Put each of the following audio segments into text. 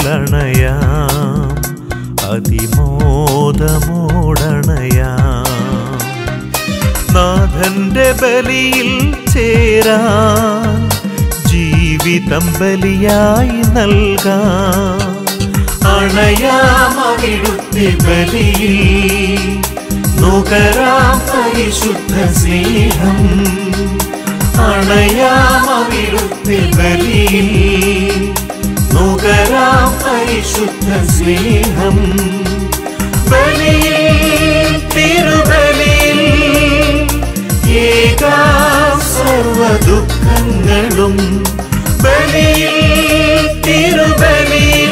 ബലിയിലണയാം അതിമോദമോടണയാം നാഥന്റെ ബലിയിൽ ചേരാൻ ജീവിതം ബലിയായി നൽകാം അണയാം അവിടുത്തെ ബലിയിൽ നുകരാം പരിശുദ്ധ സ്നേഹം അണയാം അവിടുത്തെ ബലിയിൽ നുകരാം പരിശുദ്ധ സ്നേഹം ബലിയിൽ തിരുബലിയിൽ ഏകാം സർവ ദുഃഖങ്ങളും ബലിയിൽ തിരുബലിയിൽ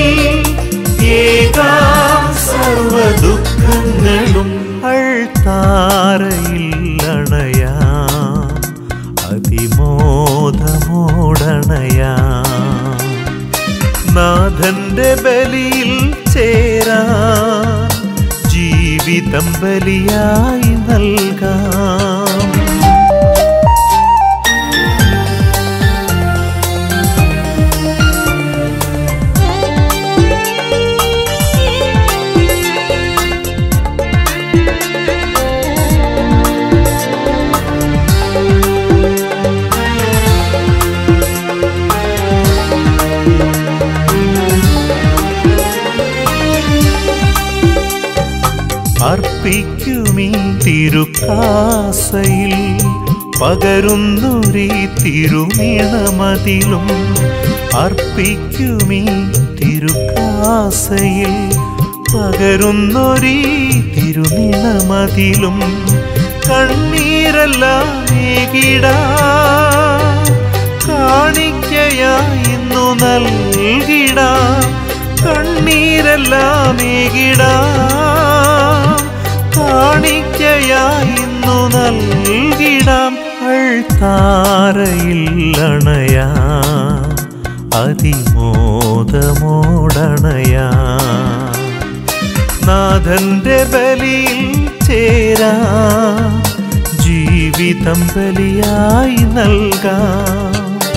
ഏകാം സർവ ദുഃഖങ്ങളും അൾത്താരയിൽ അണയാം അതിമോദമോടണയാം നാഥന്റെ ബലിയിൽ ചേരാൻ ജീവിതം ബലിയായി നൽകാം അർപ്പിക്കുമീ തിരുക്കാസയിൽ പകരുന്നൊരീ തിരുമീണമതിലും അർപ്പിക്കുമീ തിരുക്കാസയിൽ പകരുന്നൊരീ തിരുനിണമതിലും കണ്ണീരെല്ലാം ഏകിടാ കാണിക്കയായി ഇന്നു നൽകിടാ കണ്ണീരെല്ലാം ഏകിടാ കാണിക്കയായി ഇന്നു നൽകിടാം അൾത്താരയിൽ അണയാ അതിമോദമോടണയാ നാഥന്റെ ബലിയിൽ ചേരാ ജീവിതം ബലിയായി നൽകാം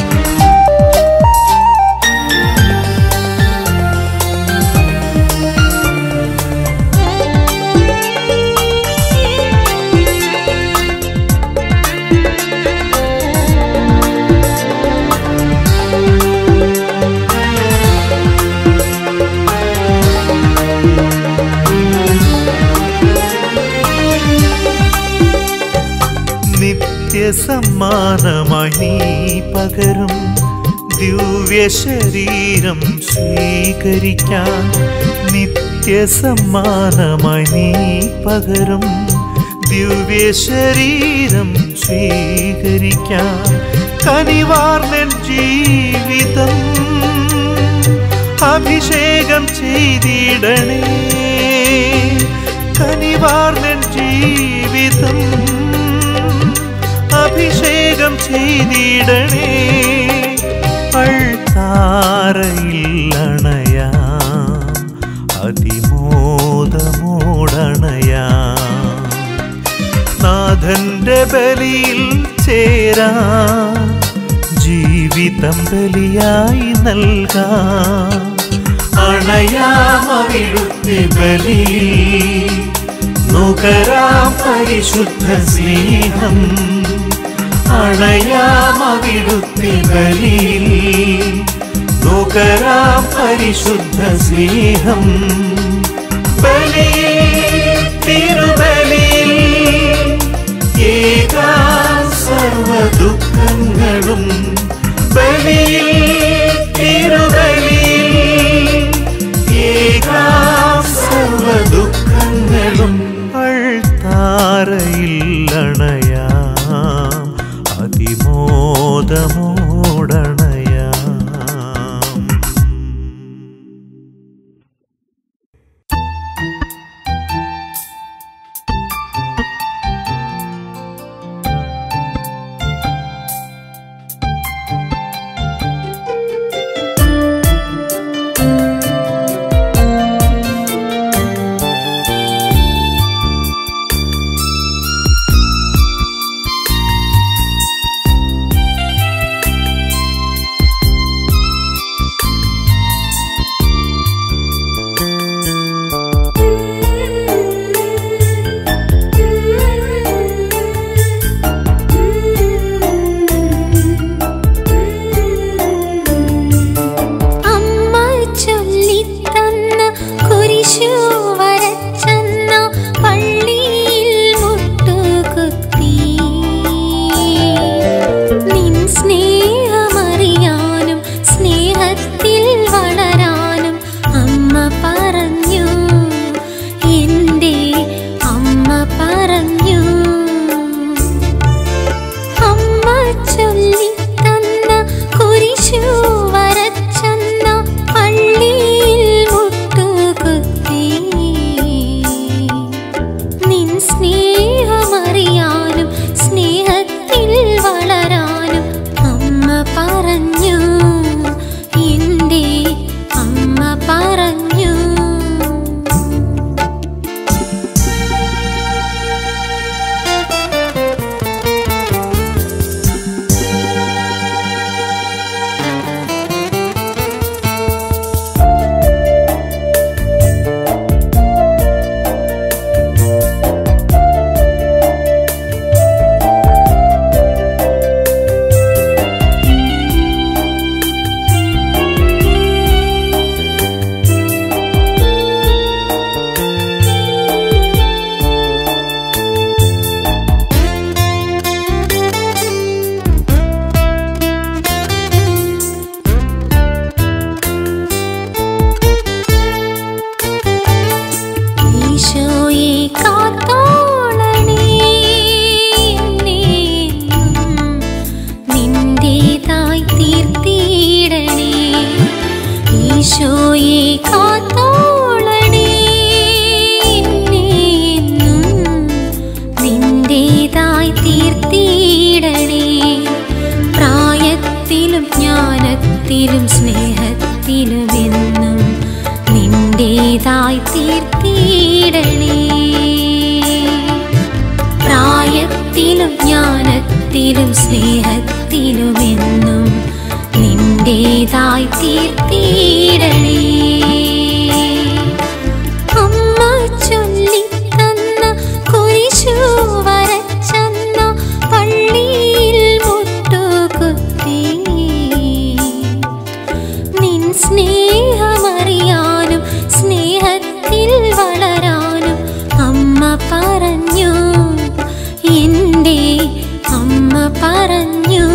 നിത്യസമ്മാനമായി നീ പകരും ദിവ്യ ശരീരം സ്വീകരിക്കാൻ നിത്യസമ്മാനമായി നീ പകരും ദിവ്യ ശരീരം സ്വീകരിക്കാൻ കനിവാർന്നൻ ജീവിതം അഭിഷേകം ചെയ്തിടണേ കനിവാർന്നൻ ജീവിതം അഭിഷേകം ചെയ്തിടണേ അൾത്താരയിൽ അണയാ അതിമോദമോടണയാ നാഥന്റെ ബലിയിൽ ചേരാ ജീവിതം ബലിയായി നൽകാം അണയാം അവിടുത്തെ ബലിയിൽ നുകരാം പരിശുദ്ധ സ്നേഹം അണയാം അവിടുത്തെ ബലിയിൽ നുകരാം പരിശുദ്ധ സ്നേഹം ബലിയിൽ തിരുബലിയിൽ ഏകാം സർവ ദുഃഖങ്ങളും ബലിയിൽ തിരുബലിയിൽ ഏകാം സർവ ദുഃഖങ്ങളും അൾത്താരയിൽ അണയാം അതിമോദമോടണയാം കാത്തോളണേ എന്നെ എന്നും നിന്റേതായി തീർത്തിടണേ പ്രായത്തിലും ജ്ഞാനത്തിലും സ്നേഹത്തിലും എന്നും നിന്റേതായി തീർത്തിടണേ പ്രായത്തിലും ജ്ഞാനത്തിലും സ്നേഹത്തിലും എന്നും നിന്റേതായി തീർത്തിടണേ അമ്മ ചൊല്ലിത്തന്ന കുരിശു വരച്ചന്ന പള്ളിയിൽ മുട്ടുകുത്തി നിൻ സ്നേഹമറിയാനും സ്നേഹത്തിൽ വളരാനും അമ്മ പറഞ്ഞു എൻ്റെ അമ്മ പറഞ്ഞു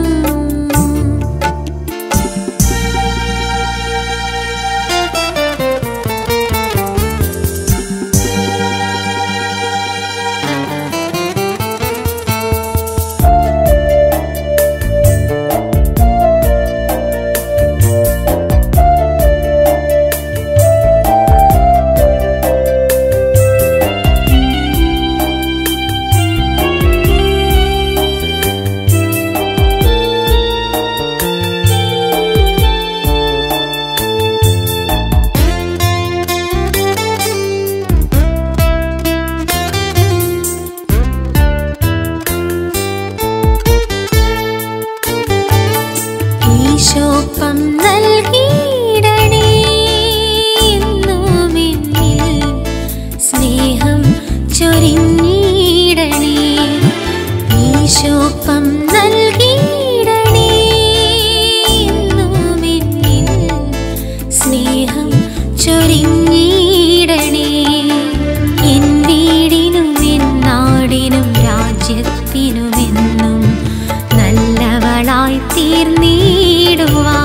ഈശോപ്പം നൽകിയിടണേ എന്നും എന്നിൽ സ്നേഹം ചൊരിഞ്ഞിടണേ ഈശോപ്പം നൽകിയിടണേ എന്നും എന്നിൽ സ്നേഹം ചൊരിഞ്ഞിടണേ എൻ വീടിനും എൻ നാടിനും രാജ്യത്തിനുമെന്നും നല്ലവളായി തീർന്നിടുവാ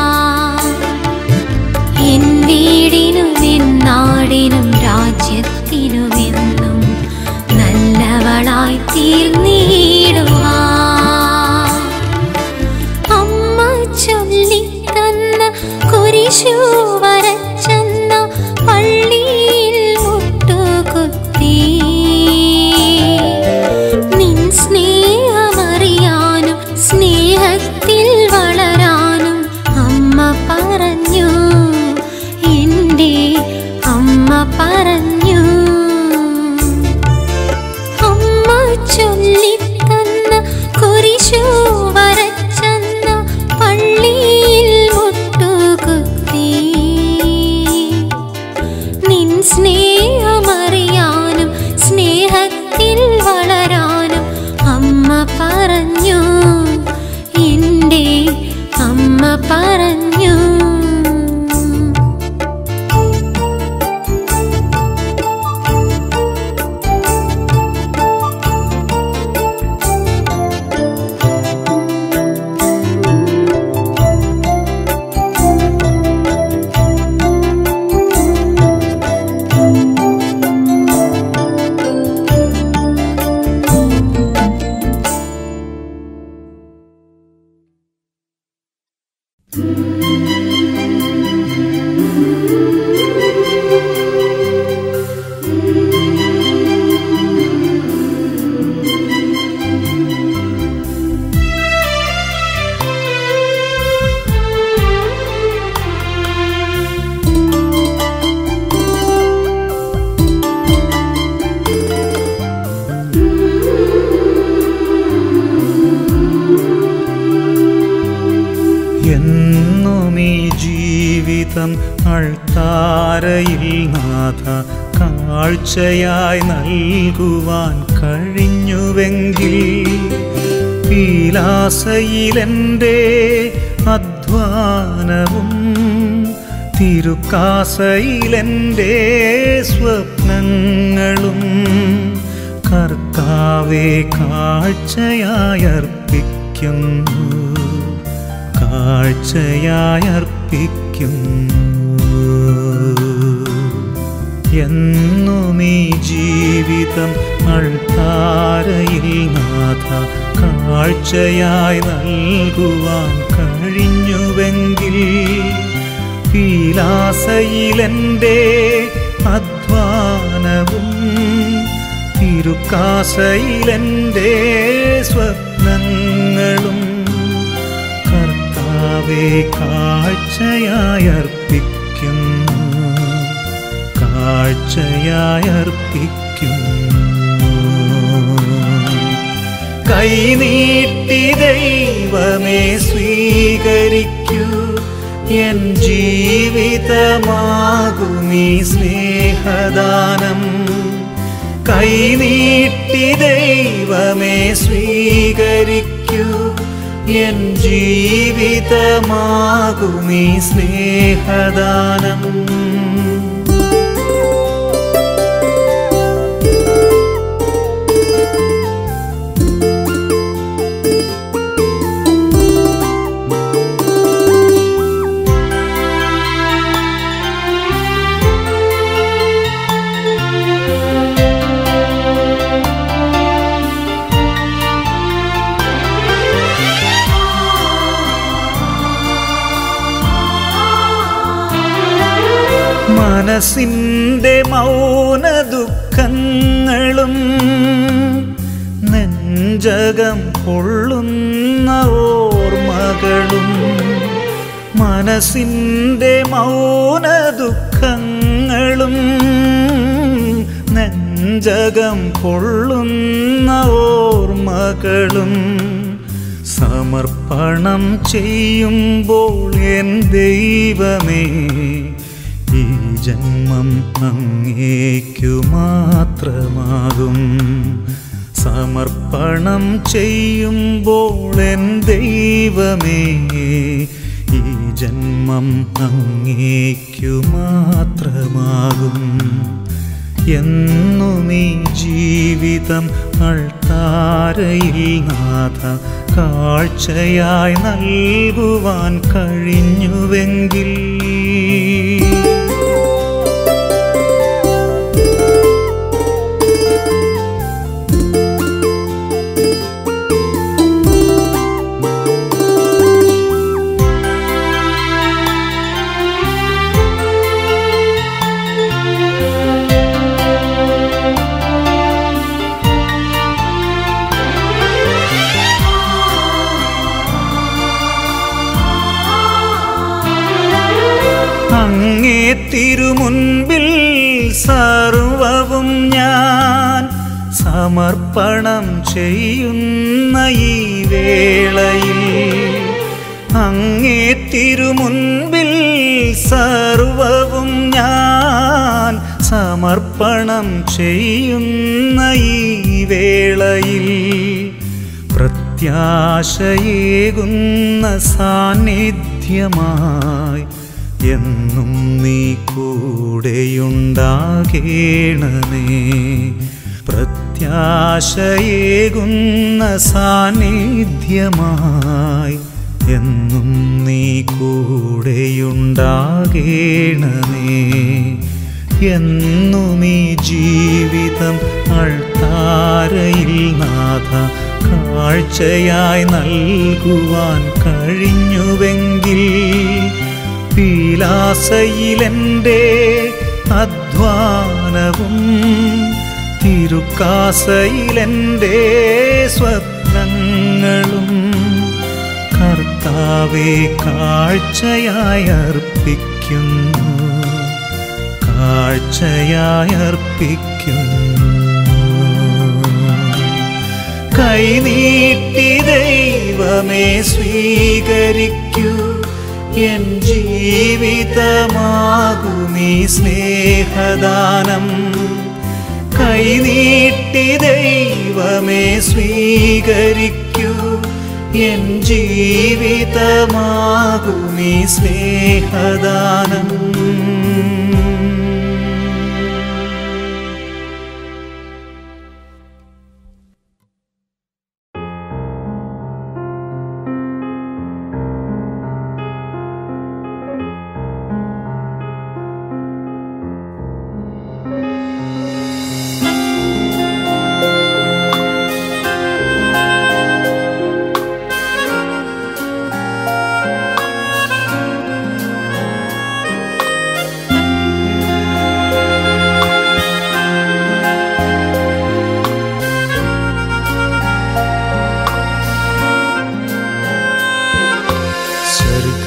എൻ വീടിനും എൻ നാടിനും രാജ്യത്തിനുമെന്നും നല്ലവളായി തീർന്നിടുവാ അമ്മ ചൊല്ലിത്തന്ന കുരിശു വരച്ചെന്ന പള്ളിയിൽ മുട്ടുകുത്തി നിൻ സ്നേഹമറിയാനും സ്നേഹത്തിൽ വളരാനും അമ്മ പറഞ്ഞു എൻ്റെ അമ്മ പറഞ്ഞു അമ്മ ചൊല്ലിത്തന്ന കുരിശു വരച്ചെന്ന പള്ളിയിൽ മുട്ടുകുത്തി നിൻ സ്നേഹമറിയാനും സ്നേഹത്തിൽ വളരാനും അമ്മ പറഞ്ഞു എൻ്റെ അമ്മ പറഞ്ഞു എന്നും ഈ ജീവിതം അൾത്താരയിൽ നാഥ കാഴ്ചയായി നൽകുവാൻ കഴിഞ്ഞുവെങ്കിൽ പീലാസയിലെൻ്റെ അധ്വാനവും തിരുക്കാസയിലെൻ്റെ സ്വപ്നങ്ങളും കർത്താവെ കാഴ്ചയായി അർപ്പിക്കുന്നു കാഴ്ചയായി അർപ്പിക്കുന്നു എന്നും ഈ ജീവിതം അൾത്താരയിൽ നാഥ കാഴ്ചയായി നൽകുവാൻ കഴിഞ്ഞുവെങ്കിൽ പീലാസയിലെൻ്റെ അധ്വാനവും തിരുക്കാസയിലെൻ്റെ സ്വപ്നങ്ങളും കർത്താവെ കാഴ്ചയായി അർപ്പിക്കുന്നു കാഴ്ചയായി അർപ്പിക്കുന്നു കൈനീട്ടി ദൈവമേ സ്വീകരിക്കൂ എൻ ജീവിതമാകുമീ സ്നേഹദാനം കൈനീട്ടി ദൈവമേ സ്വീകരിക്കൂ എൻ ജീവിതമാകുമീ സ്നേഹദാനം മനസ്സിൻ്റെ മൗന ദുഃഖങ്ങളും നെഞ്ചകം പൊള്ളുന്ന ഓർമ്മകളും മനസ്സിൻ്റെ മൗന ദുഃഖങ്ങളും നെഞ്ചകം പൊള്ളുന്ന ഓർമ്മകളും സമർപ്പണം ചെയ്യുമ്പോൾ എൻ ദൈവമേ ഈ ജന്മം അങ്ങേക്കു മാത്രമാകും സമർപ്പണം ചെയ്യുമ്പോൾ എൻ ദൈവമേ ഈ ജന്മം അങ്ങേക്കു മാത്രമാകും എന്നും ഈ ജീവിതം അൾത്താരയിൽ നാഥ കാഴ്ചയായി നൽകുവാൻ കഴിഞ്ഞുവെങ്കിൽ അങ്ങേ തിരുമുൻപിൽ സർവവും ഞാൻ സമർപ്പണം ചെയ്യുന്ന ഈ വേളയിൽ അങ്ങേ തിരുമുൻപിൽ സർവവും ഞാൻ സമർപ്പണം ചെയ്യുന്ന ഈ വേളയിൽ പ്രത്യാശയേകുന്ന സാന്നിധ്യമായി എന്നും നീ കൂടെയുണ്ടാകേണമേ പ്രത്യാശയേകുന്ന സാന്നിധ്യമായി എന്നും നീ കൂടെയുണ്ടാകേണമേ എന്നും ഈ ജീവിതം അൾത്താരയിൽ നാഥ കാഴ്ചയായി നൽകുവാൻ കഴിഞ്ഞുവെങ്കിൽ പീലാസയിലെൻ്റെ അധ്വാനവും തിരുക്കാസയിലെൻ്റെ സ്വപ്നങ്ങളും കർത്താവെ കാഴ്ചയായി അർപ്പിക്കുന്നു കാഴ്ചയായി അർപ്പിക്കുന്നു കൈനീട്ടി ദൈവമേ സ്വീകരിക്കൂ എൻ ജീവിതമാകുമീ സ്നേഹദാനം കൈനീട്ടി ദൈവമേ സ്വീകരിക്കൂ എൻ ജീവിതമാകുമീ സ്നേഹദാനം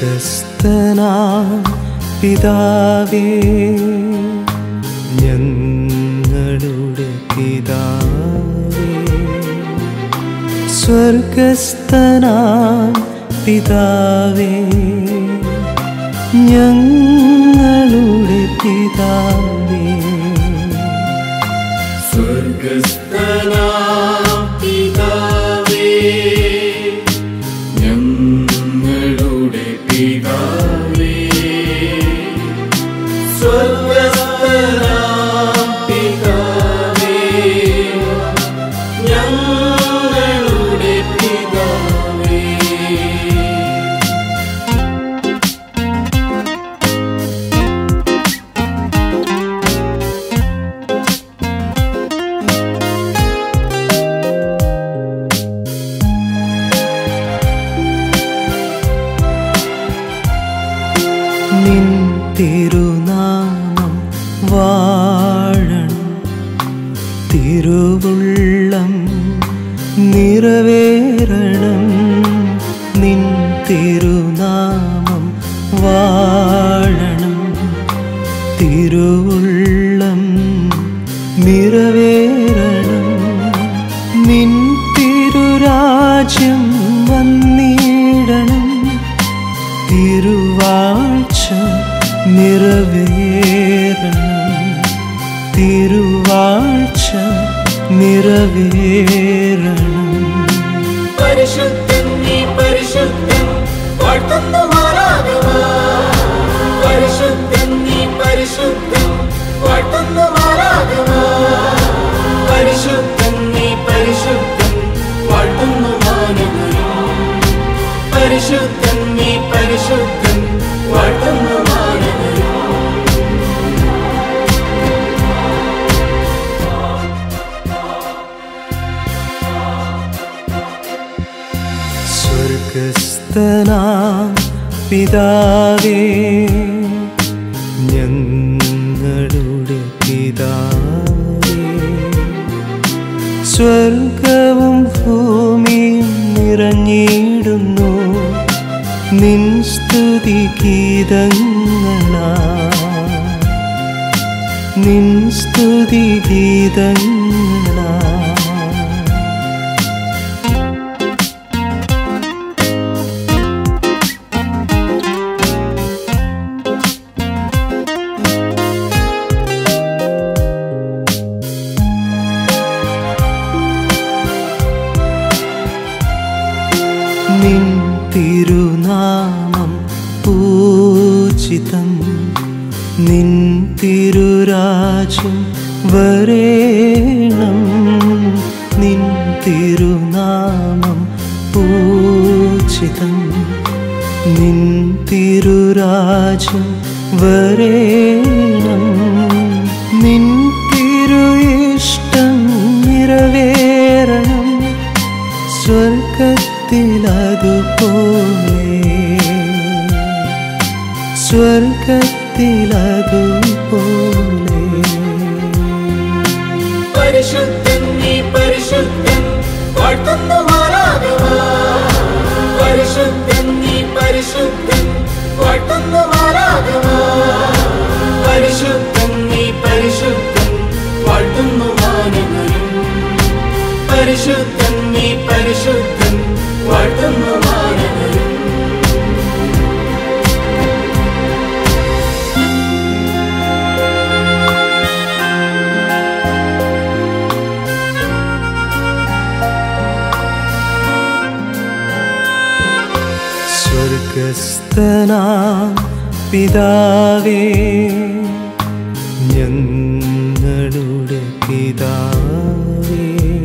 സ്വർഗസ്ഥനാ പിതാവേ ഞങ്ങളുടെ പിതാവേ സ്വർഗസ്ഥനാ പിതാവേ ഞങ്ങളുടെ പിതാവേ പിതാവേ ഞങ്ങളുടെ പിതാവേ സ്വർഗസ്ഥനാം പിതാവേ ഞങ്ങളുടെ പിതാവേ നിൻ തിരുനാമം വാഴണം തിരുവുള്ളം നിറവേറണം നിൻ തിരുനാമം വാഴണം തിരുവുള്ളം നിറവേറണം നിൻ തിരുരാജ്യം വന്നിടണം തിരുവാഴ്ച നിറവേറണം തിരുവാഴ്ച നിറവേറണം പരിശുദ്ധൻ നീ പരിശുദ്ധൻ വാഴ്ത്തുന്നു മാറാകുമാ പരിശുദ്ധൻ നീ പരിശുദ്ധൻ വാഴ്ത്തുന്നു മാറാകുമാ പരിശുദ്ധൻ നീ പരിശുദ്ധൻ വാഴ്ത്തുന്നു മാനവരും പരിശുദ്ധൻ നീ പരിശുദ്ധൻ വാഴ്ത്തുന്നു മാനവരും സ്വർഗസ്ഥനാ പിതാവേ ഞങ്ങളുടെ പിതാവേ സ്വർഗവും ഭൂമിയും നിറഞ്ഞിടുന്നു നിൻ സ്തുതി ഗീതങ്ങളാ നിൻ സ്തുതി ഗീതങ്ങളാ നിൻ തിരുനാമം പൂജിതം നിൻ തിരുരാജ്യം വരേണം നിൻ തിരുനാമം പൂജിതം നിൻ തിരുരാജ്യം വരേണം നിൻ തിരു ഇഷ്ടം നിറവേറണം സ്വർഗത്തിലതുപോലെ സ്വർഗത്തിലതുപോലെ പരിശുദ്ധൻ നീ പരിശുദ്ധൻ വാഴ്ത്തുന്നു മാറാകുമാ പരിശുദ്ധൻ നീ പരിശുദ്ധൻ വാഴ്ത്തുന്നു മാറാകുമാ പരിശുദ്ധൻ നീ പരിശുദ്ധൻ വാഴ്ത്തുന്നു മാനവരും പരിശുദ്ധൻ നീ പരിശുദ്ധൻ വാഴ്ത്തുന്നു മാനവരും സ്വർഗസ്ഥനാം പിതാവേ ഞങ്ങളുടെ പിതാവേ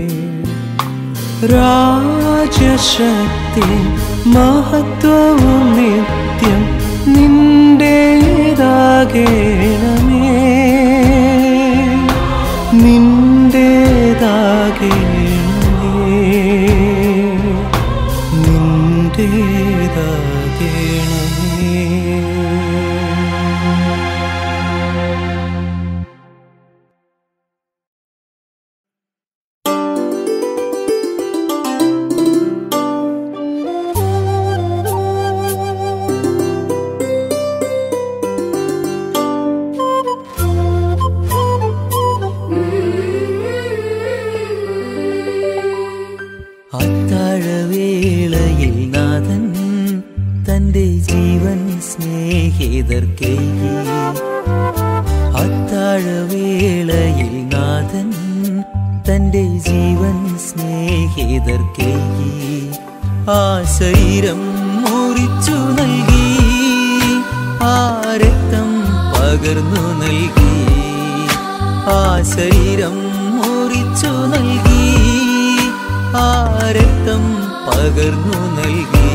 രാജശക്തി മഹത്വവും നിത്യം നിന്റേതാകേണമേ നിന്റേതാകേണമേ നിന്റേതാകേണമേ ും തന്റെ ജീവൻ സ്നേഹിതർക്കേകി അത്താഴവേളയിൽ നാഥൻ തന്റെ ജീവൻ സ്നേഹിതർക്കേകി ആ ശരീരം മുറിച്ചു നൽകി ആ രക്തം പകർന്നു നൽകി ആ ശരീരം മുറിച്ചു നൽകി ആ രക്തം പകർന്നു നൽകി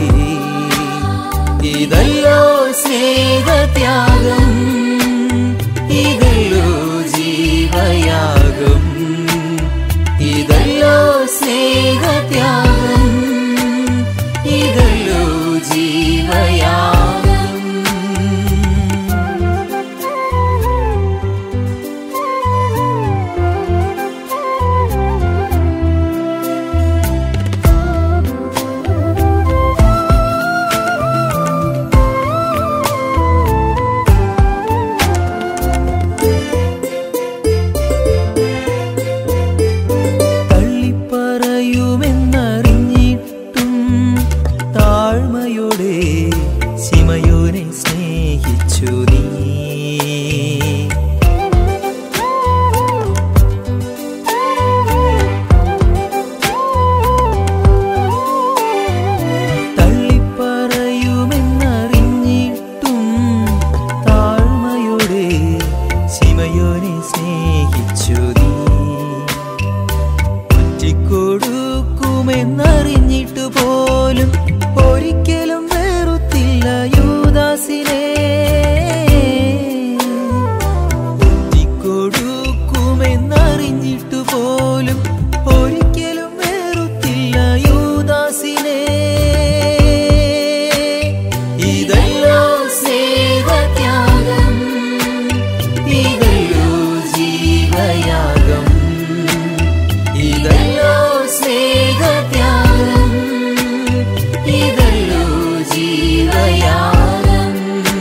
ഇതല്ലോ സ്നേഹത്യാഗം ഇതല്ലോ ജീവയാഗം ഇതല്ലോ സ്നേഹത്യാഗം ഇതല്ലോ ജീവയാഗം തള്ളിപ്പറയുമെന്നറിഞ്ഞിട്ടും താഴ്മയോടെ ശിമയോനെ സ്നേഹിച്ചു നീ തള്ളിപ്പറയുമെന്നറിഞ്ഞിട്ടും താഴ്മയോടെ ശിമയോനെ സ്നേഹിച്ചു നീ ഒറ്റിക്കൊടുക്കുമെന്നറിഞ്ഞിട്ട് പോലും ഒരിക്കലും വെറുത്തില്ല യൂദാസിനെ ഒറ്റിക്കൊടുക്കുമെന്നറിഞ്ഞിട്ട് പോലും ഒരിക്കലും വെറുത്തില്ല യൂദാസിനെ ഇതല്ലോ സ്നേഹത്യാഗം ഇതല്ലോ ജീവയാഗം ഇതല്ലോ സ്നേഹത്യാഗം ഇതല്ലോ ജീവയാഗം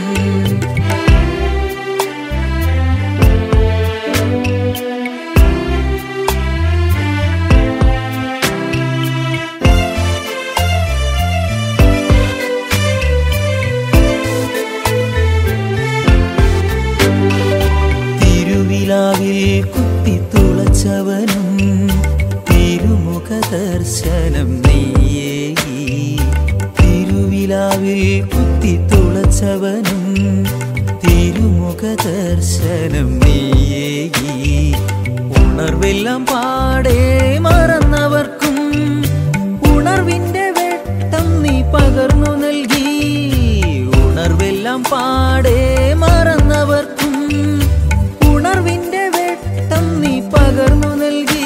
തിരുവിലാവിൽ കുത്തിത്തുളച്ചവനും തിരുമുഖ ദർശനം നീയേകി തിരുവിലാവിൽ കുത്തിത്തുളച്ചവനും തിരുമുഖ ദർശനം നീയേകി ഉണർവെല്ലാം പാടെ മറന്നവർക്കും ഉണർവിന്റെ വെട്ടം നീ പകർന്നു നൽകി ഉണർവെല്ലാം പാടെ മറന്നവർക്കും ഉണർവിന്റെ വെട്ടം നീ പകർന്നു നൽകി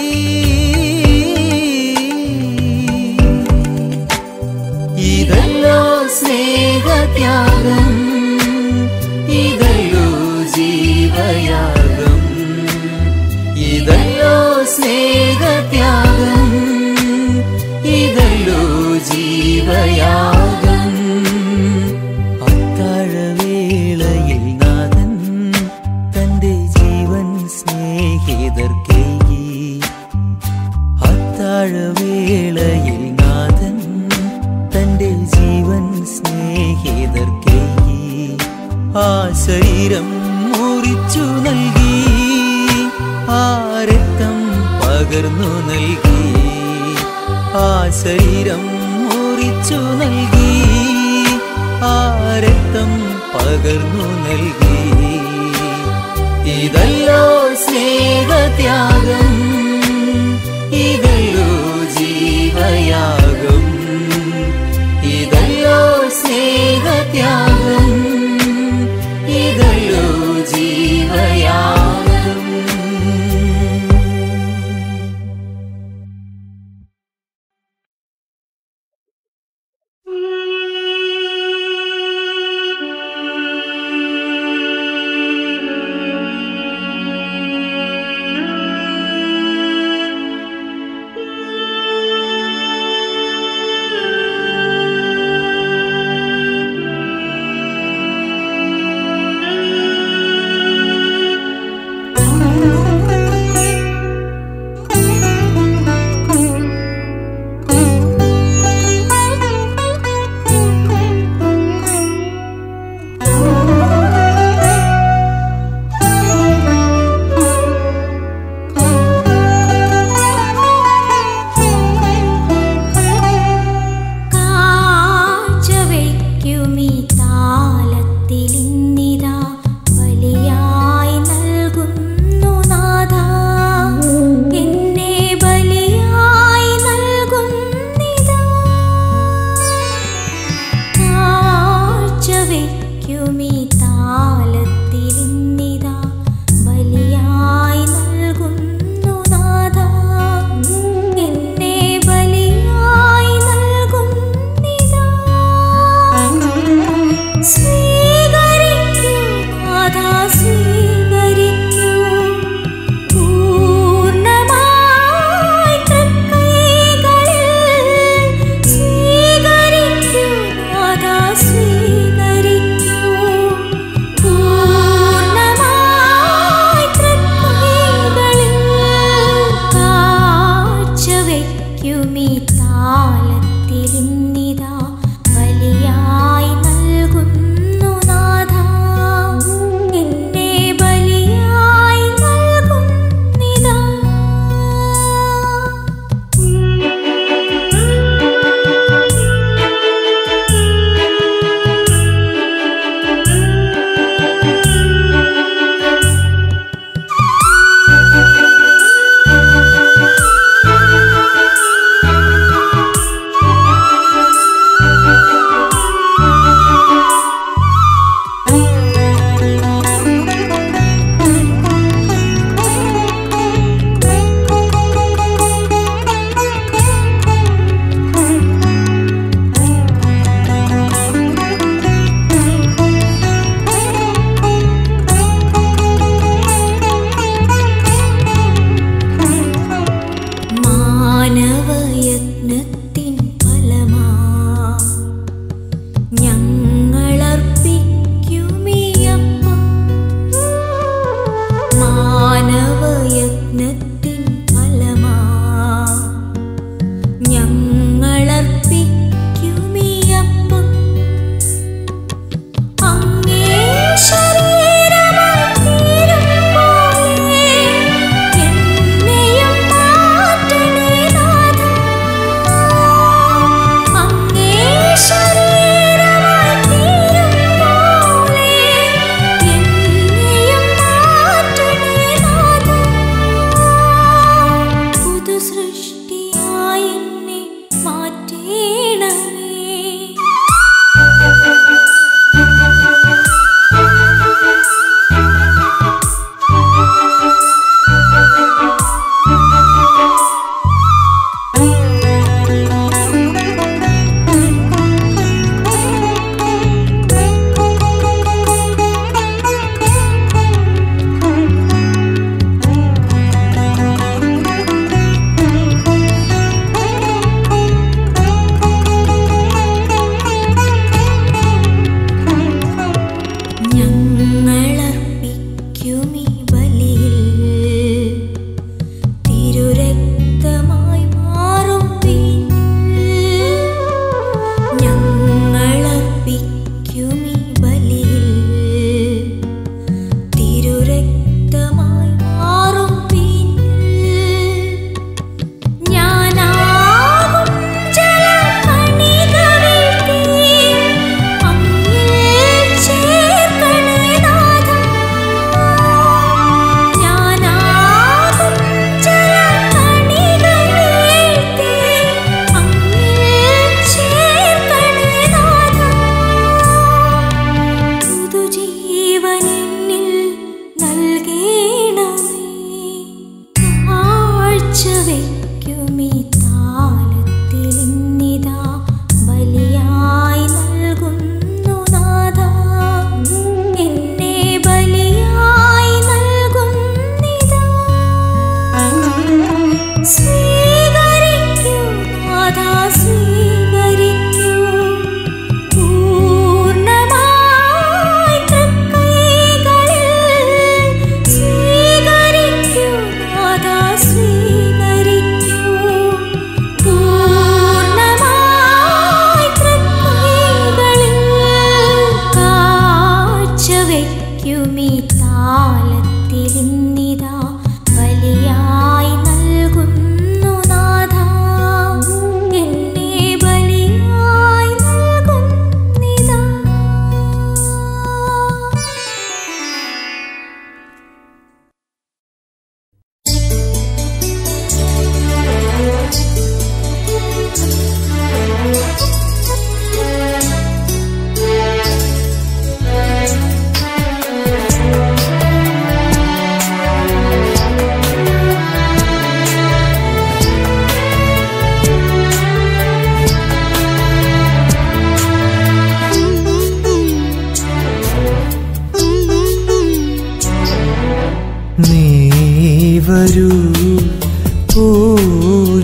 ഇതല്ലോ സ്നേഹത്യാഗം ഇതല്ലോ ജീവയാഗം ഇതല്ലോ സ്നേഹത്യാഗം ഇതല്ലോ ജീവയാഗം അത്താഴവേളയിൽ നാഥൻ തന്റെ ജീവൻ സ്നേഹിതർക്കേകി അത്താഴവേളയിൽ നാഥൻ തന്റെ ജീവൻ സ്നേഹിതർക്കേകി ആ ശരീരം മുറിച്ചു നൽകി ആ രക്തം പകർന്നു നൽകി ആ ശരീരം മുറിച്ചു നൽകി ആ രക്തം പകർന്നു നൽകി ഇതല്ലോ സ്നേഹത്യാഗം ഇതല്ലോ ജീവയാഗം ഇതല്ലോ സ്നേഹത്യാഗം ഇതല്ലോ ജീവയാഗം ആ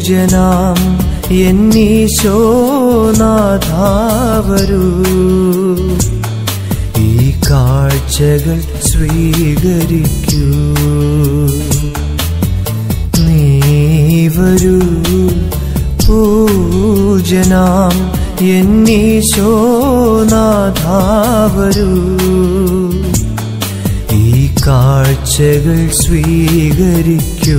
പൂജനാം എന്നീശോനാഥാവരൂ ഈ കാഴ്ചകൾ സ്വീകരിക്കൂ നീ വരൂ പൂജനാം എന്നീശോനാഥാവരൂ ഈ കാഴ്ചകൾ സ്വീകരിക്കൂ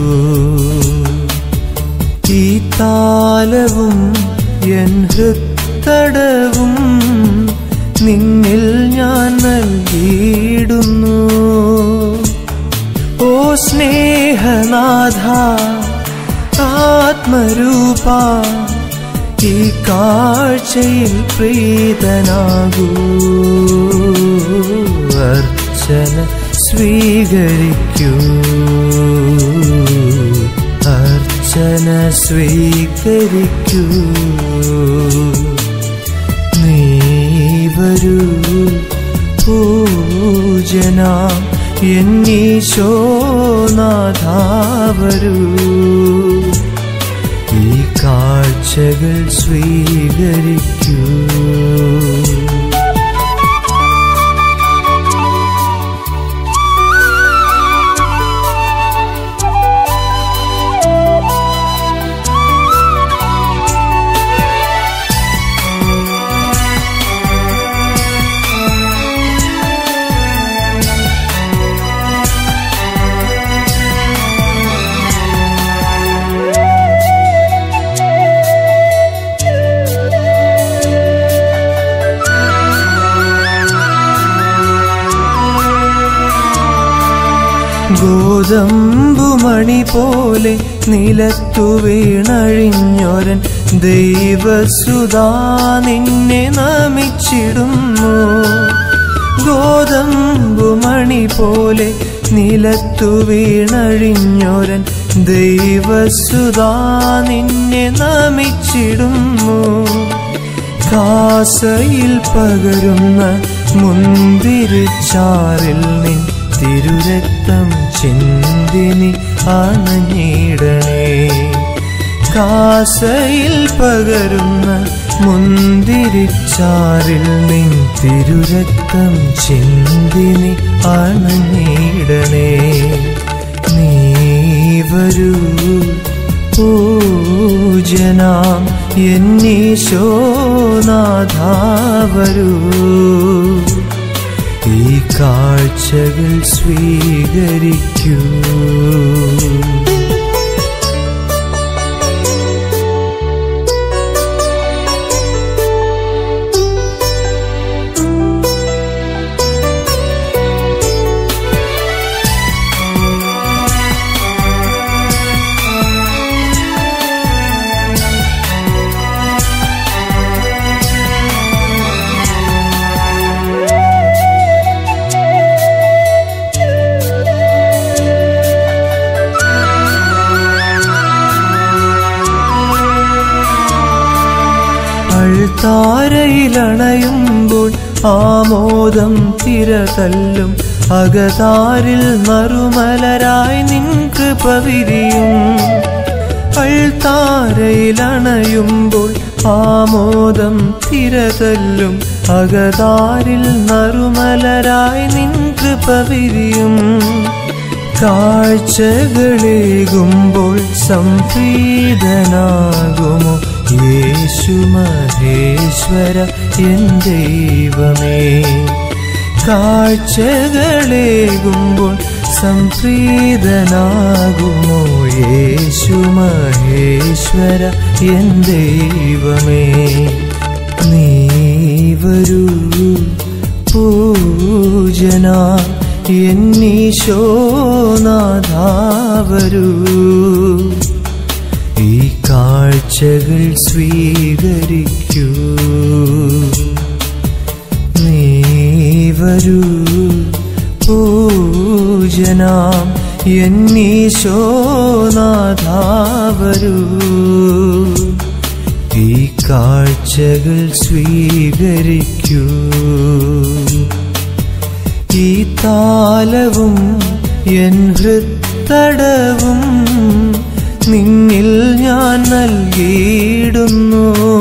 ഈ താലവും എൻ ഹൃത്തടവും നിന്നിൽ ഞാൻ നൽകിയിടുന്നു ഓ സ്നേഹനാഥ ആത്മരൂപ ഈ കാഴ്ചയിൽ പ്രീതനാകൂ അർച്ചന സ്വീകരിക്കൂ അർച്ചന സ്വീകരിക്കൂ നീ വരൂ പൂജന എന്നീശോനാഥാവരൂ ഈ കാഴ്ചകൾ സ്വീകരിക്കൂ ഗോതമ്പുമണി പോലെ നിലത്തു വീണഴിഞ്ഞൊരൻ ദൈവസുതാ നിന്നെ നമിച്ചിടുന്നു ഗോതമ്പുമണി പോലെ നിലത്തു വീണഴിഞ്ഞൊരൻ ദൈവസുതാ നിന്നെ നമിച്ചിടുന്നു കാസയിൽ പകരുന്ന മുന്തിരിച്ചാറിൽ നിൻ തിരുരക്തം ചിന്തിനി അണഞ്ഞിടണേ കാസയിൽ പകരുന്ന മുന്തിരിച്ചാറിൽ നിൻ തിരുരക്തം ചിന്തിനി അണഞ്ഞിടണേ നീ വരൂ പൂജനാം എന്നീശോനാഥാവരൂ ഈ കാഴ്ചകൾ സ്വീകരിക്കൂ അൾത്താരയിലണയുമ്പോൾ ആമോദം തിരതല്ലും അകതാരിൽ നറുമലരായി നിൻ കൃപ വിരിയും അൾത്താരയിലണയുമ്പോൾ ആമോദം തിരതല്ലും അകതാരിൽ നറുമലരായി നിൻ കൃപ വിരിയും കാഴ്ചകളേകുമ്പോൾ സംപ്രീതനാകുമോ യേശു മഹേശ്വര എൻ ദൈവമേ കാഴ്ചകളേകുമ്പോൾ സംപ്രീതനാകുമോ യേശു മഹേശ്വര എൻ ദൈവമേ നീ വരൂ പൂജന എന്നീശോനാഥാവരൂ ഈ കാഴ്ചകൾ സ്വീകരിക്കൂ നീ വരൂ പൂജനാം എന്നീശോനാഥാവരൂ ഈ കാഴ്ചകൾ സ്വീകരിക്കൂ ഈ താലവും എൻ ഹൃത്തടവും നിന്നിൽ ഞാൻ നൽകിയിടുന്നു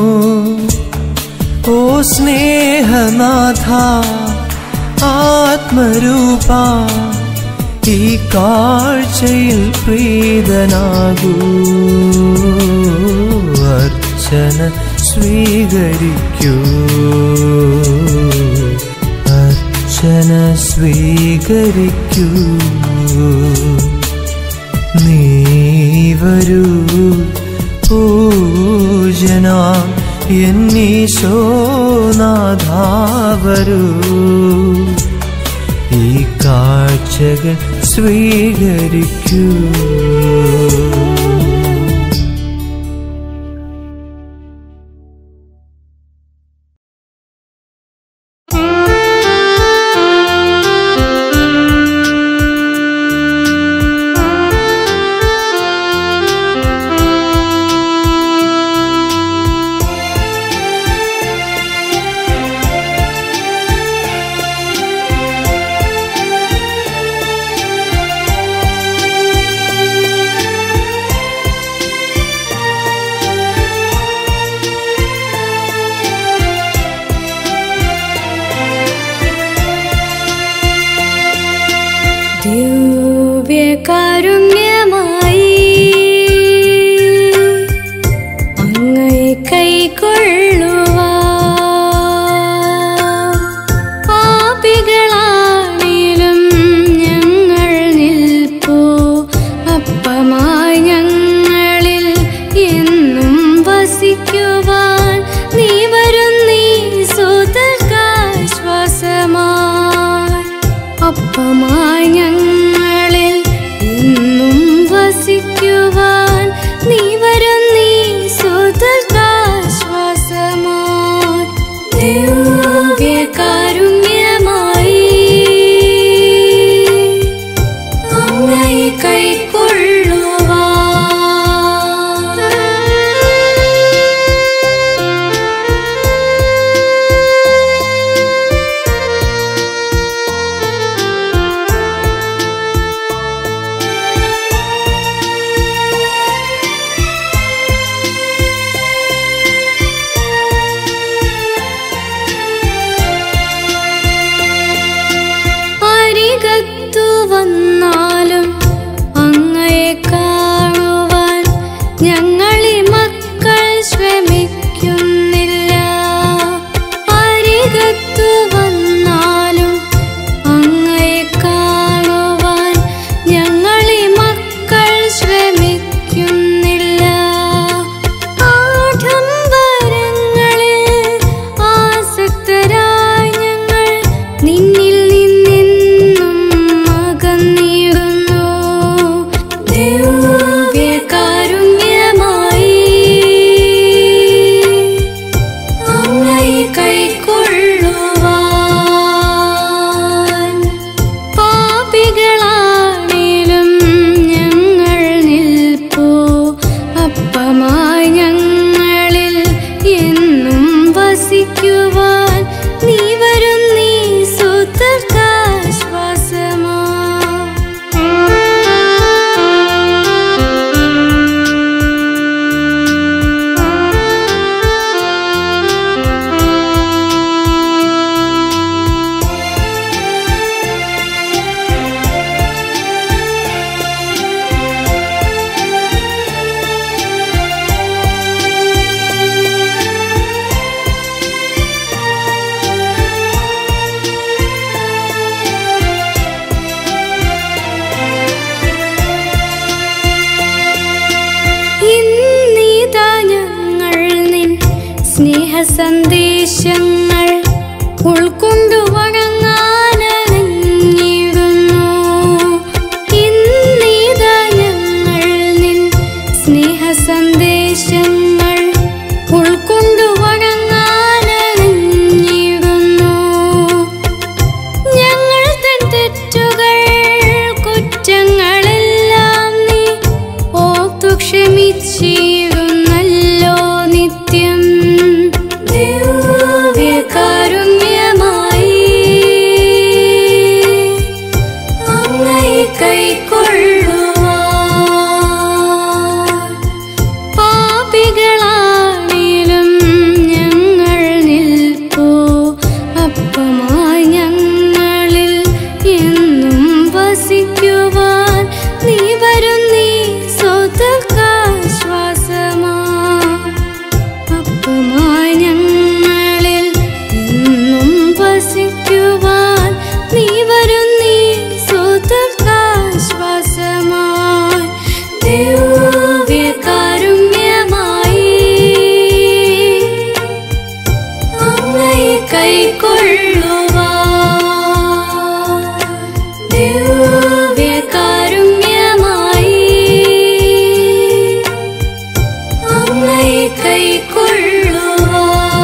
ഓ സ്നേഹനാഥ ആത്മരൂപ ഈ കാഴ്ചയിൽ പ്രീതനാകൂ അർച്ചന സ്വീകരിക്കൂ അർച്ചന സ്വീകരിക്കൂ നീ വരൂ പൂജന എന്നീശോനാഥ വരൂ ഈ കാഴ്ചകൾ സ്വീകരിക്കൂ ദിവ്യകാരുണ്യമായി അങ്ങയെ കൈക്കൊള്ളുവാ പാപികളാണേലും ഞങ്ങൾ നിൽപ്പോ അപ്പമായി ഞങ്ങളിൽ എന്നും വസിക്കുവാൻ നീ വരുന്നീ സുതർക്കാശ്വാസമായി അപ്പമായി ഞങ്ങളിൽ എന്നും വസിക്കുവാൻ നീ വരുന്നീ സുതർക്കാശ്വാസമായി ദിവ്യകാരുണ്യമായി അങ്ങയെ കൈക്കൊള്ളുവാൻ അരികത്തു വന്നാലും അങ്ങയെ കാണുവാൻ ഞങ്ങളി മക്കൾ ശ്രമിക്കുന്നില്ല അരികത്തു വന്നാലും അങ്ങയെ കാണുവാൻ ഞങ്ങളി മക്കൾ ശ്രമിക്കുന്നില്ല ആഡംബരങ്ങളിൽ ആസക്തരായി ഞങ്ങൾ നിന്നിൽ നിന്നെന്നും അകന്നിടുന്നു ദിവ്യകാരുണ്യമായി അങ്ങയെ കൈക്കൊള്ളുവാൻ പാപികളാണേലും ഞങ്ങൾ നിൽപ്പോ അപ്പമായി ഞങ്ങളിൽ എന്നും വസിക്കുവാൻ നീ വരുന്നീ സുതർക്കാശ്വാസമാ ഇന്നീതാ ഞങ്ങൾ നിൻ സ്നേഹ സന്ദേശങ്ങൾ ഉൾക്കൊണ്ടു വഴങ്ങാനണിഞ്ഞിടുന്നു ഇന്നീതാ ഞങ്ങൾ നിൻ സ്നേഹ സന്ദേശങ്ങൾ ഉൾക്കൊണ്ടു വഴങ്ങാനണിഞ്ഞിടുന്നു ഞങ്ങൾ തൻ തെറ്റുകൾ കുറ്റങ്ങളെല്ലാം നീ ഓർത്തു ക്ഷമിച്ചിടുന്നല്ലോ നിത്യം ദിവ്യകാരുണ്യമായി കൈക്കൊള്ളുവാ ദിവ്യകാരുണ്യമായി അങ്ങയെ കൈക്കൊള്ളുവാ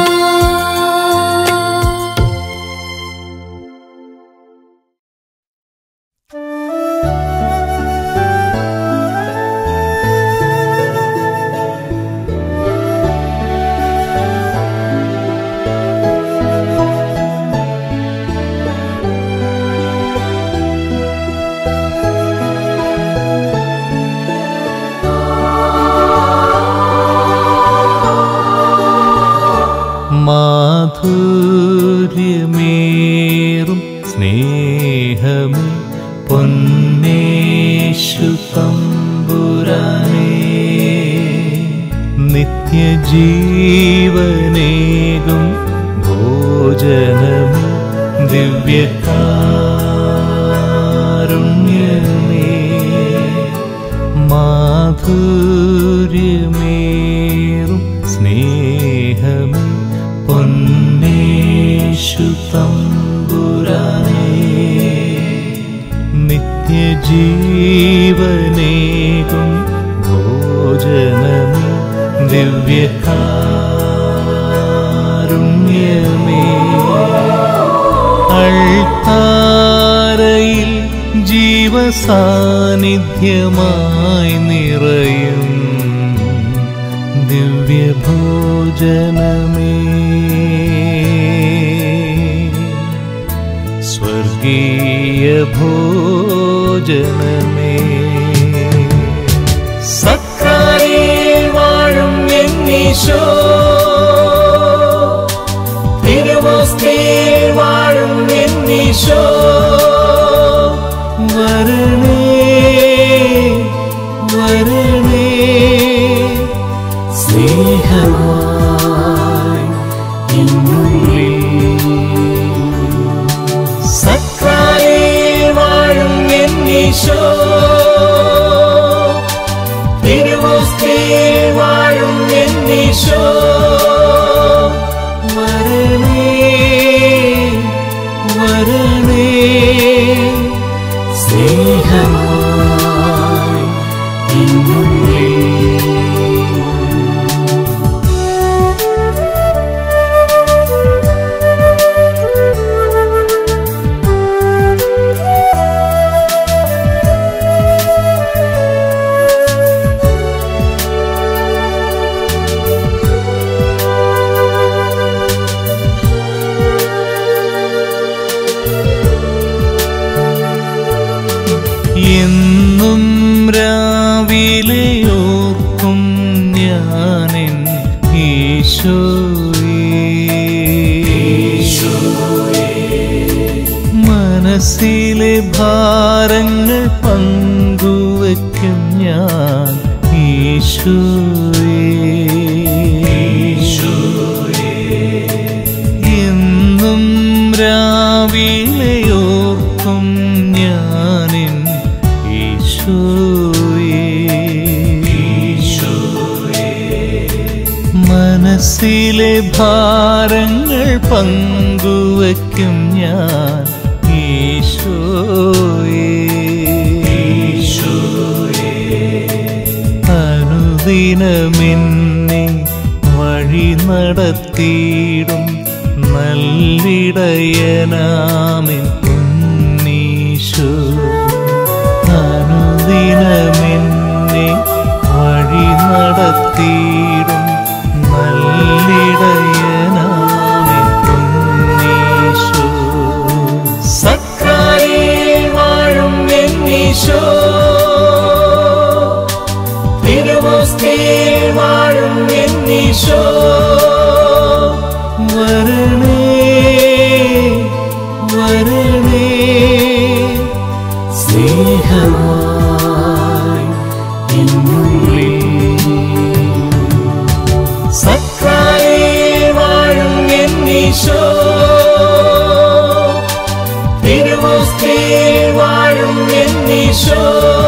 മാധുര്യമേറും സ്നേഹമേ പൊന്നേശു തമ്പുരാനേ നിത്യജീവനേകും ഭോജനമേ ദിവ്യകാരുണ്യമേ മാധുര്യമേറും സ്നേഹമേ പൊന്നേശു തമ്പുരാനേ നിത്യജീവനേകും ഭോജനമേ ദിവ്യകാരുണ്യമേ അൾത്താരയിൽ ജീവസാന്നിധ്യമായി നിറയും ദിവ്യഭോജനമേ സ്വർഗീയ ഭോജനമേ സക്രാരിയിൽ വാഴും എന്നീശോ തിരുവോസ്തിയിൽ വാഴും എന്നീശോ വരണേ വരണേ സ്നേഹമായി എന്നുള്ളിൽ സക്രാരിയിൽ വാഴും എന്നീശോ തിരുവോസ്തിയിൽ വാഴും എന്നീശോ വരണേ വരണേ സ്നേഹമായി എന്നുള്ളിൽ എന്നും രാവിലെ ഓർക്കും ഞാനെൻ ഈശോയെ മനസ്സിലെ ഭാരങ്ങൾ പങ്കുവയ്ക്കും ഞാൻ ഈശോയെ എന്നും രാവിലെ ഓർക്കും ഞാനിൻ ഈശോയെ മനസ്സിലെ ഭാരങ്ങൾ പങ്കുവയ്ക്കും ഞാൻ ഈശോയെ അനുദിനമെന്നെ വഴി നടത്തിയിടും നല്ലിടയനാമിൻ പൊന്നീശോ അനുദിനമെന്നെ വഴി നടത്തിയിടും നല്ലിടയനാമിൻ പൊന്നീശോ സക്രാരിയിൽ വാഴും എന്നീശോ തിരുവോസ്തിയിൽ വാഴും എന്നീശോ വരണേ വരണേ സ്നേഹമായി എന്നുള്ളിൽ സക്രാരിയിൽ വാഴും എന്നീശോ തിരുവോസ്തിയിൽ വാഴും എന്നീശോ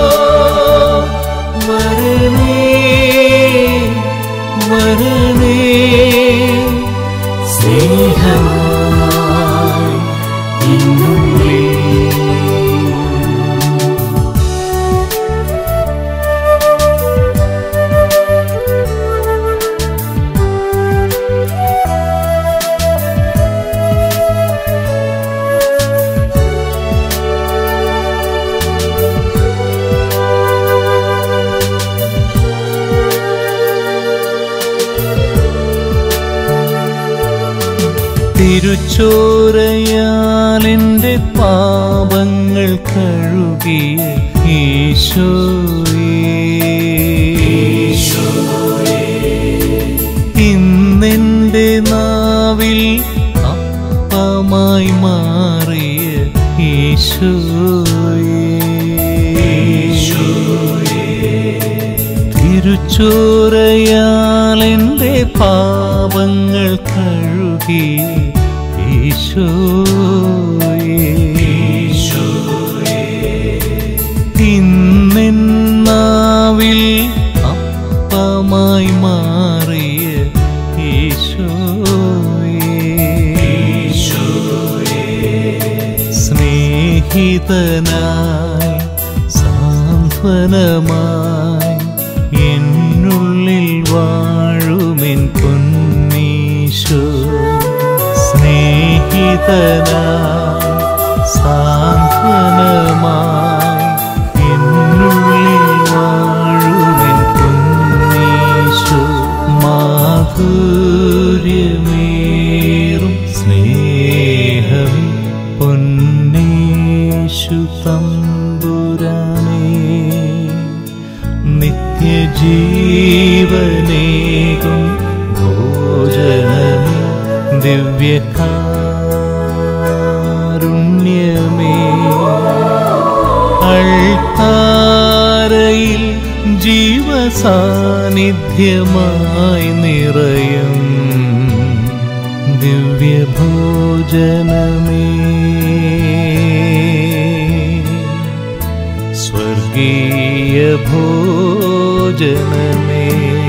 വരണേ വരണേ സ്നേഹമായി തിരുച്ചോരയാലെൻ്റെ പാപങ്ങൾ കഴുകിയ ഈശോയേ ഇന്നെൻ്റെ നാവിൽ അപ്പമായി മാറിയ ഈശോയേ തിരുച്ചോരയാൽ എൻ്റെ പാപങ്ങൾ കഴുകി ഈശോയേ ഇന്നെന്നാവിൽ അപ്പമായി മാറിയ ഈശോയേ സ്നേഹിതനായി സാന്ത്വനമായി എന്നുള്ളിൽ വാഴുമെൻ പൊന്നീശോ സ്നേഹിതനായി സാന്ത്വനമായി എന്നുള്ളിൽ വാഴുമെൻ പൊന്നീശോ മാധുര്യമേറും സ്നേഹമേ പൊന്നേശു തമ്പുരാനേ നിത്യജീവനേകും ഭോജനമേ ദിവ്യകാരുണ്യമേ അൾത്താരയിൽ ജീവസാന്നിധ്യമായി നിറയും ദിവ്യഭോജനമേ സ്വർഗീയ ഭോജനമേ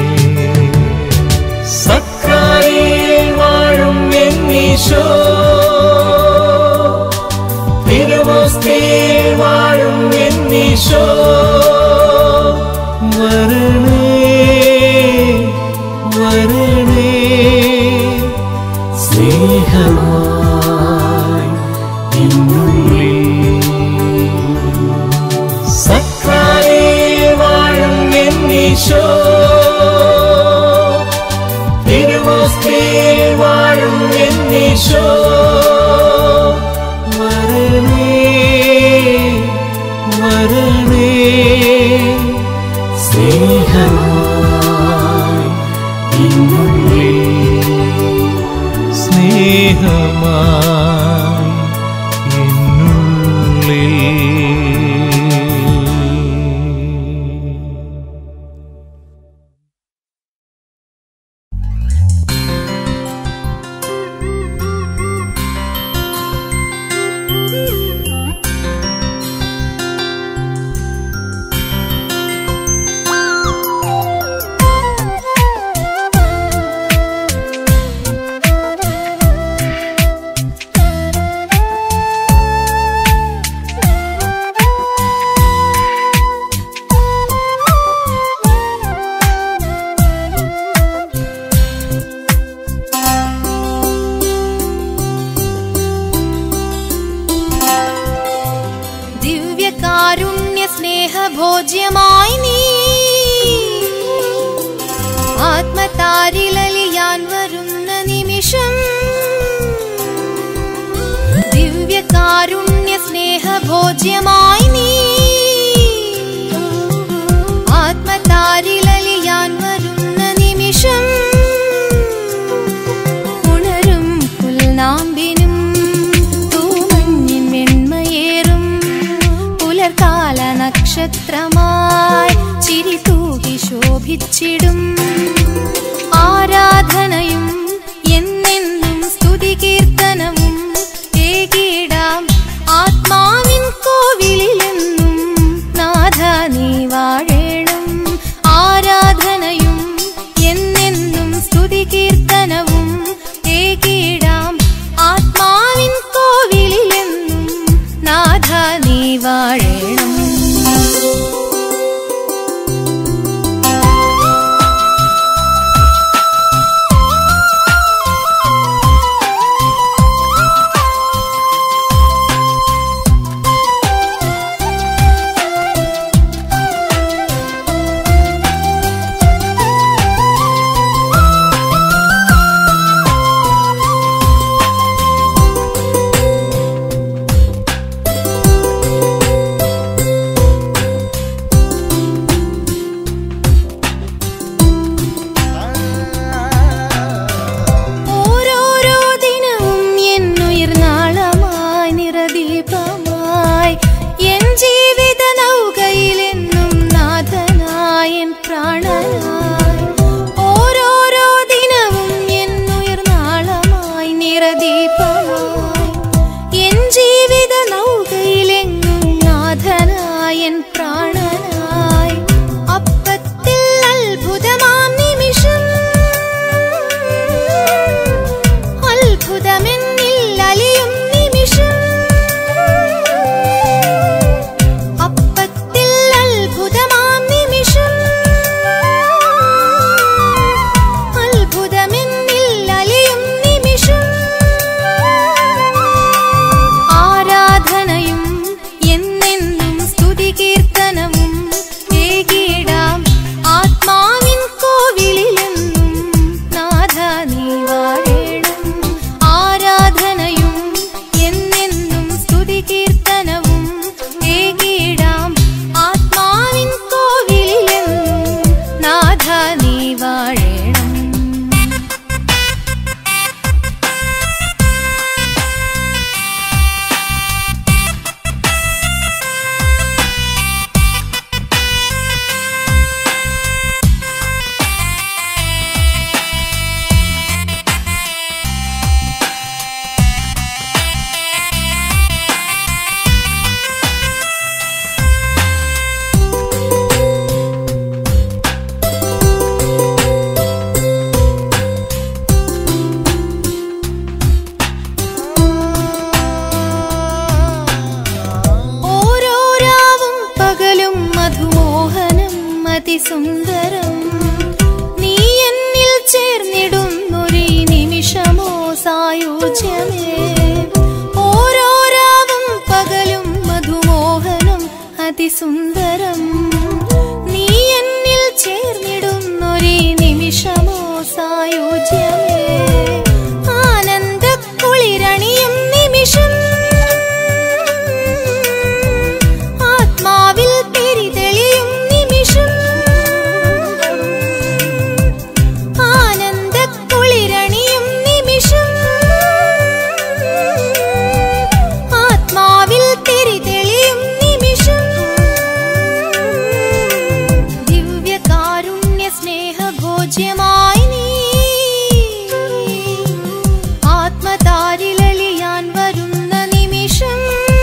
സക്രാരിയിൽ വാഴും എന്നീശോ തിരുവോസ്തിയിൽ വാഴും എന്നീശോ വരണേ വരണേ സ്നേഹമായി എന്നുള്ളിൽ സക്രാരിയിൽ വാഴും എന്നീശോ തിരുവോസ്തിയിൽ വാഴും എന്നീശോ വരണേ വരണേ സ്നേഹമായി എന്നുള്ളിൽ സ്നേഹമായി എന്നുള്ളിൽ ദിവ്യകാരുണ്യ സ്നേഹഭോജ്യമായി നീ ആത്മതാരിലലിയാൻ വരുന്ന നിമിഷം ദിവ്യകാരുണ്യ സ്നേഹഭോജ്യമായി നീ ആത്മതാരിലലിയാൻ വരുന്ന നിമിഷം ഉണരും പുൽനാമ്പിനും തൂമഞ്ഞിൻ വെണ്മയേറും പുലർകാല നക്ഷത്രമായി ചിരി തൂകി ശോഭിച്ചിടും ആരാധനയും എന്നെന്നും സ്തുതി കീർത്തനവും ഏകീടാം ആത്മാവിൻ കോവിലിൽ എൻ ജീവിത നൗകയിലെങ്ങും നാഥനായൻ പ്രാണനായി അപ്പത്തിൽ അത്ഭുതമാം നിമിഷം അത്ഭുതമെന്നിൽ അലിയും നിമിഷം അപ്പത്തിൽ അത്ഭുതമാം നിമിഷം അത്ഭുതമെന്നിൽ അലിയും നിമിഷം ആരാധനയും എന്നെന്നും സ്തുതി കീർത്തനവും ഏകീടാം ആത്മാവിൻ കോവിലെന്നും നാഥ നീ വാഴേണം ആരാധനയും എന്നെന്നും സ്തുതി കീർത്തനവും ഏകീടാം ആത്മാവിൻ കോവിലെന്നും നാഥ നീ വാഴേണം ഓരോ രാവും പകലും മധുമോഹനം അതിസുന്ദരം നീ എന്നിൽ ചേർന്നിടുന്നൊരീ നിമിഷമോ സായുജ്യമേ ഓരോ രാവും പകലും മധുമോഹനം അതിസുന്ദരം നീ എന്നിൽ ചേർന്നിടുന്നൊരീ നിമിഷമോ സായുജ്യമേ ആനന്ദ കുളിരണിയും നിമിഷം ആത്മാവിൽ തിരിതെളിയും നിമിഷം ആനന്ദ കുളിരണിയും നിമിഷം ആത്മാവിൽ തിരിതെളിയും നിമിഷം ദിവ്യകാരുണ്യ സ്നേഹഭോജ്യമായി നീ ആത്മതാരിലലിയാൻ വരുന്ന നിമിഷം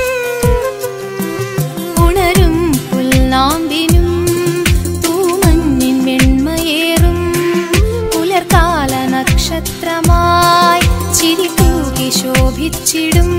ഉണരും പുൽനാമ്പിനും തൂമഞ്ഞിൻ വെണ്മയേറും പുലർക്കാല നക്ഷത്രമായി ചിരിതൂകി ശോഭിച്ചിടും